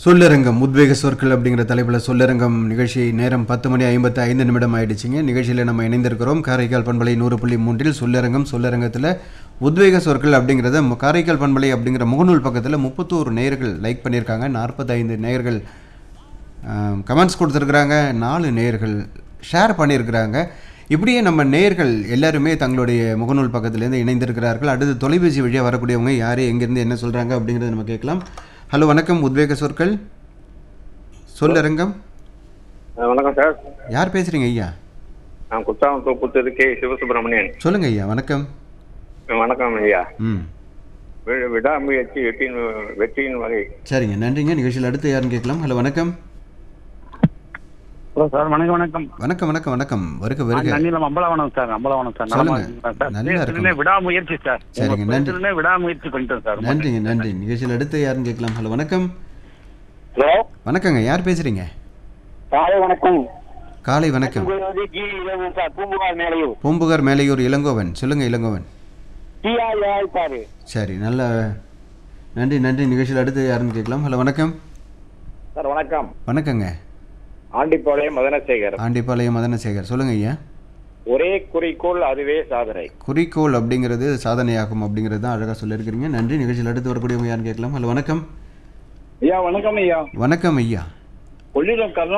சொல்லரங்கம் உத்வேக சொற்கள் அப்படிங்கிற தலைப்பில் சொல்லரங்கம் நிகழ்ச்சி நேரம் பத்து மணி ஐம்பத்து ஐந்து நிமிடம் ஆயிடுச்சுங்க நிகழ்ச்சியில் நம்ம இணைந்திருக்கிறோம் காரைக்கால் பண்பலை நூறு புள்ளி மூன்றில் சொல்லரங்கம் சொல்லரங்கத்தில் உத்வேக சொற்கள் அப்படிங்கிறத மு- காரைக்கால் பண்பலை அப்படிங்கிற முகநூல் பக்கத்தில் முப்பத்தோரு நேயர்கள் லைக் பண்ணியிருக்காங்க நாற்பத்தைந்து நேயர்கள் கமெண்ட்ஸ் கொடுத்துருக்குறாங்க நாலு நேயர்கள் ஷேர் பண்ணியிருக்கிறாங்க இப்படியே நம்ம நேயர்கள் எல்லாருமே தங்களுடைய முகநூல் பக்கத்துலேருந்து இணைந்திருக்கிறார்கள் அடுத்து தொலைபேசி வழியாக வரக்கூடியவங்க யார் எங்கேருந்து என்ன சொல்கிறாங்க அப்படிங்கிறத நம்ம கேட்கலாம் ஹலோ வணக்கம் உத்வேக சொற்கள் சொல்லரங்கம் அஹ் வணக்கம் சார் யார் பேசுகிறீங்க ஐயா நான் குத்தாலம் தோப்புத்தது கே சிவசுப்பிரமணியன் சொல்லுங்க ஐயா வணக்கம் வணக்கம் ஐயா ம் வி- விடாமுயற்சி வெற்றியின் வெற்றியின் வகை சரிங்க நன்றிங்க நிகழ்ச்சியில் அடுத்து யாருன்னு கேட்கலாம் ஹலோ வணக்கம் ஹலோ சார் வணக்கம் வணக்கம் வணக்கம் வணக்கம் வணக்கம் வருக வருக நன்னிலம் அம்பலவனம் சார் அம்பலவனம் சார் நலமா சொல்லுங்க. இருக்கீங்களா சார் நல்லா இருக்கும். பேசுறதுலே விடாமுயற்சி சார் சரிங்க, உங்க நன்றி. பேசுறதுலே விடாமுயற்சி பண்ணிட்டோம் சார் ரொம்ப நன்றிங்க நன்றி நிகழ்ச்சியில் அடுத்து யாருன்னு கேட்கலாம் ஹலோ வணக்கம் ஹலோ வணக்கங்க யார் பேசுகிறீங்க காலை வணக்கம் காலை வணக்கம் உங்களுடைய ஜி இளவன் சார் பூம்புகார் மேலையூர் பூம்புகார் மேலையூர் இளங்கோவன் சொல்லுங்க இளங்கோவன் டிஆர் யாழ்ப்பாடு சரி நல்ல நன்றி நன்றி நிகழ்ச்சியில் அடுத்து யாருன்னு கேட்கலாம் ஹலோ வணக்கம் சார் வணக்கம் வணக்கங்க ஆண்டிப்பாளையம் மதனசேகர் ஆண்டிப்பாளையம் மதனசேகர் சொல்லுங்க ஐயா ஒரே குறிக்கோள் அதுவே சாதனை குறிக்கோள் அப்படிங்கிறது சாதனையாகும் அப்படிங்கிறது தான் அழகாக சொல்லியிருக்கிறீங்க நன்றி நிகழ்ச்சியில் அடுத்து வரக்கூடியவங்க யாருன்னு கேட்கலாம் ஹலோ வணக்கம் ஐயா வணக்கம் ஐயா வணக்கம் ஐயா கொள்ளிடம் கர்ணா